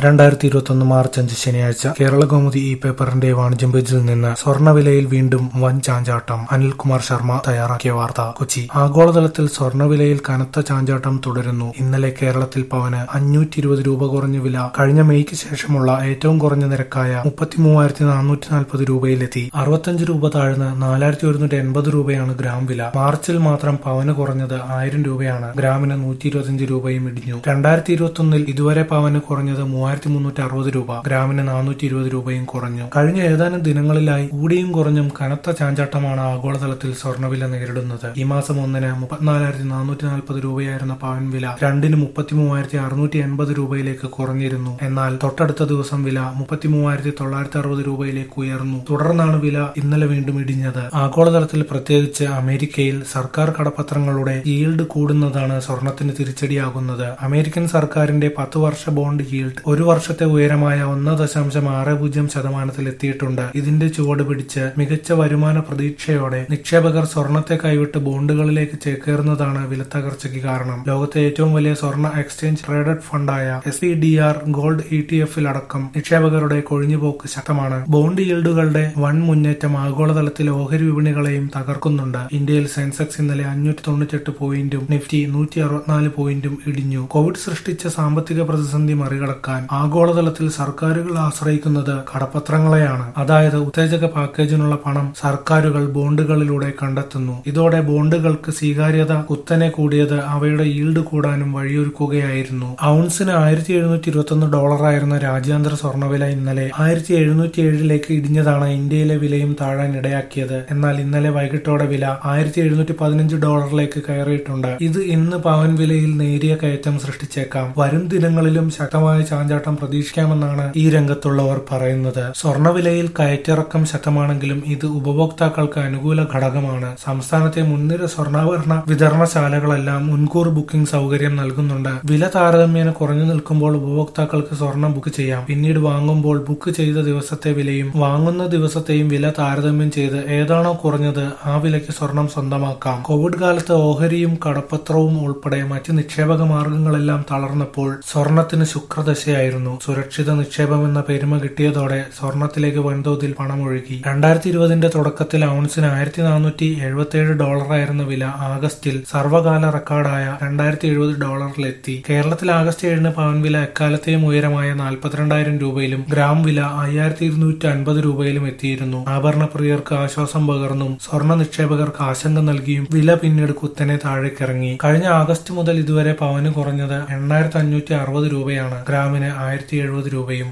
രണ്ടായിരത്തി ഇരുപത്തൊന്ന് മാർച്ച് അഞ്ച് ശനിയാഴ്ച കേരളകൗമുദി ഈ പേപ്പറിന്റെ വാണിജ്യം പേജിൽ നിന്ന് സ്വർണ്ണവിലയിൽ വീണ്ടും വൻ ചാഞ്ചാട്ടം അനിൽകുമാർ ശർമ്മ തയ്യാറാക്കിയ വാർത്ത കൊച്ചി ആഗോളതലത്തിൽ സ്വർണ്ണവിലയിൽ കനത്ത ചാഞ്ചാട്ടം തുടരുന്നു ഇന്നലെ കേരളത്തിൽ പവന് അഞ്ഞൂറ്റി ഇരുപത് രൂപ കുറഞ്ഞ വില കഴിഞ്ഞ മെയ്ക്ക് ശേഷമുള്ള ഏറ്റവും കുറഞ്ഞ നിരക്കായ മുപ്പത്തി മൂവായിരത്തി നാനൂറ്റി നാൽപ്പത് രൂപയിലെത്തി അറുപത്തഞ്ച് രൂപ താഴ്ന്ന് നാലായിരത്തി ഒരുന്നൂറ്റി എൺപത് രൂപയാണ് ഗ്രാം വില മാർച്ചിൽ മാത്രം പവന് കുറഞ്ഞത് ആയിരം രൂപയാണ് ഗ്രാമിന് നൂറ്റി ഇരുപത്തിയഞ്ച് രൂപയും ഇടിഞ്ഞു രണ്ടായിരത്തി ഇരുപത്തൊന്നിൽ ഇതുവരെ പവന് കുറഞ്ഞത് മൂവായിരത്തി മുന്നൂറ്റി അറുപത് രൂപ ഗ്രാമിന് നാനൂറ്റി ഇരുപത് രൂപയും കുറഞ്ഞു കഴിഞ്ഞ ഏതാനും ദിനങ്ങളിലായി കൂടിയും കുറഞ്ഞും കനത്ത ചാഞ്ചാട്ടമാണ് ആഗോളതലത്തിൽ സ്വർണ്ണവില നേരിടുന്നത് ഈ മാസം ഒന്നിന് മുപ്പത്തിനാലായിരത്തി നാനൂറ്റി നാൽപ്പത് രൂപയായിരുന്ന പവൻ വില രണ്ടിന് മുപ്പത്തി മൂവായിരത്തി അറുന്നൂറ്റി എൺപത് രൂപയിലേക്ക് കുറഞ്ഞിരുന്നു എന്നാൽ തൊട്ടടുത്ത ദിവസം വില മുപ്പത്തി മൂവായിരത്തി തൊള്ളായിരത്തി അറുപത് രൂപയിലേക്ക് ഉയർന്നു തുടർന്നാണ് വില ഇന്നലെ വീണ്ടും ഇടിഞ്ഞത് ആഗോളതലത്തിൽ പ്രത്യേകിച്ച് അമേരിക്കയിൽ സർക്കാർ കടപ്പത്രങ്ങളുടെ ഈൽഡ് കൂടുന്നതാണ് സ്വർണത്തിന് തിരിച്ചടിയാകുന്നത് അമേരിക്കൻ സർക്കാരിന്റെ പത്ത് വർഷ ബോണ്ട് ഈൽഡ് ഒരു വർഷത്തെ ഉയരമായ ഒന്ന് ദശാംശം ആറ് പൂജ്യം ശതമാനത്തിൽ എത്തിയിട്ടുണ്ട് ഇതിന്റെ ചുവട് പിടിച്ച് മികച്ച വരുമാന പ്രതീക്ഷയോടെ നിക്ഷേപകർ സ്വർണത്തെ കൈവിട്ട് ബോണ്ടുകളിലേക്ക് ചേക്കേറുന്നതാണ് വിലത്തകർച്ചയ്ക്ക് കാരണം ലോകത്തെ ഏറ്റവും വലിയ സ്വർണ്ണ എക്സ്ചേഞ്ച് ട്രേഡഡ് ഫണ്ടായ S P D R gold E T എഫിൽ അടക്കം നിക്ഷേപകരുടെ കൊഴിഞ്ഞുപോക്ക് ശക്തമാണ് ബോണ്ട് ഈൽഡുകളുടെ വൻ മുന്നേറ്റം ആഗോളതലത്തിൽ ഓഹരി വിപണികളെയും തകർക്കുന്നുണ്ട് ഇന്ത്യയിൽ സെൻസെക്സ് ഇന്നലെ അഞ്ഞൂറ്റി തൊണ്ണൂറ്റെട്ട് പോയിന്റും നിഫ്റ്റി നൂറ്റി അറുപത്തിനാല് പോയിന്റും ഇടിഞ്ഞു കോവിഡ് സൃഷ്ടിച്ച സാമ്പത്തിക പ്രതിസന്ധി മറികടക്കാൻ ആഗോളതലത്തിൽ സർക്കാരുകൾ ആശ്രയിക്കുന്നത് കടപ്പത്രങ്ങളെയാണ് അതായത് ഉത്തേജക പാക്കേജിനുള്ള പണം സർക്കാരുകൾ ബോണ്ടുകളിലൂടെ കണ്ടെത്തുന്നു ഇതോടെ ബോണ്ടുകൾക്ക് സ്വീകാര്യത കുത്തനെ കൂടിയത് അവയുടെ ഈൽഡ് കൂടാനും വഴിയൊരുക്കുകയായിരുന്നു ഔൺസിന് ആയിരത്തി എഴുന്നൂറ്റി ഇരുപത്തൊന്ന് ഡോളറായിരുന്ന രാജ്യാന്തര സ്വർണ്ണവില ഇന്നലെ ആയിരത്തി എഴുന്നൂറ്റി ഏഴിലേക്ക് ഇടിഞ്ഞതാണ് ഇന്ത്യയിലെ വിലയും താഴാൻ ഇടയാക്കിയത് എന്നാൽ ഇന്നലെ വൈകിട്ടോടെ വില ആയിരത്തി എഴുന്നൂറ്റി പതിനഞ്ച് ഡോളറിലേക്ക് കയറിയിട്ടുണ്ട് ഇത് ഇന്ന് പവൻ വിലയിൽ നേരിയ കയറ്റം സൃഷ്ടിച്ചേക്കാം വരും ദിനങ്ങളിലും ശക്തമായ ചാഞ്ചാട്ടം പ്രതീക്ഷിക്കാമെന്നാണ് ഈ രംഗത്തുള്ളവർ പറയുന്നത് സ്വർണ്ണവിലയിൽ കയറ്റിറക്കം ശക്തമാണെങ്കിലും ഇത് ഉപഭോക്താക്കൾക്ക് അനുകൂല ഘടകമാണ് സംസ്ഥാനത്തെ മുൻനിര സ്വർണ്ണാഭരണ വിതരണശാലകളെല്ലാം മുൻകൂർ ബുക്കിംഗ് സൗകര്യം നൽകുന്നുണ്ട് വില താരതമ്യേന കുറഞ്ഞു നിൽക്കുമ്പോൾ ഉപഭോക്താക്കൾക്ക് സ്വർണം ബുക്ക് ചെയ്യാം പിന്നീട് വാങ്ങുമ്പോൾ ബുക്ക് ചെയ്ത ദിവസത്തെ വിലയും വാങ്ങുന്ന ദിവസത്തെയും വില താരതമ്യം ചെയ്ത് ഏതാണോ കുറഞ്ഞത് ആ വിലയ്ക്ക് സ്വർണം സ്വന്തമാക്കാം കോവിഡ് കാലത്ത് ഓഹരിയും കടപ്പത്രവും ഉൾപ്പെടെ മറ്റ് നിക്ഷേപക മാർഗങ്ങളെല്ലാം തളർന്നപ്പോൾ സ്വർണത്തിന് ശുക്രദശയായിരുന്നു സുരക്ഷിത നിക്ഷേപം എന്ന പെരുമ കിട്ടിയതോടെ സ്വർണത്തിലേക്ക് വൻതോതിൽ പണമൊഴുകി രണ്ടായിരത്തി ഇരുപതിന്റെ തുടക്കത്തിൽ ഔൺസിന് ആയിരത്തി നാനൂറ്റി എഴുപത്തിയേഴ് ഡോളറായിരുന്ന വില ആഗസ്റ്റിൽ സർവകാല റെക്കോർഡായ രണ്ടായിരത്തി എഴുപത് ഡോളറിലെത്തി കേരളത്തിൽ ആഗസ്റ്റ് ഏഴിന് പവൻ വില എക്കാലത്തെയും ഉയരമായ നാൽപ്പത്തിരണ്ടായിരം രൂപയിലും ഗ്രാം വില അയ്യായിരത്തി ഇരുന്നൂറ്റി അൻപത് രൂപയിലും എത്തിയിരുന്നു ആഭരണ പ്രിയർക്ക് ആശ്വാസം പകർന്നും സ്വർണ്ണ നിക്ഷേപകർക്ക് ആശങ്ക നൽകിയും വില പിന്നീട് കുത്തനെ താഴേക്കിറങ്ങി കഴിഞ്ഞ ആഗസ്റ്റ് മുതൽ ഇതുവരെ പവന് കുറഞ്ഞത് എണ്ണായിരത്തി അഞ്ഞൂറ്റി അറുപത് രൂപയാണ് ഗ്രാമിന് ആയിരത്തി എഴുപത് രൂപയും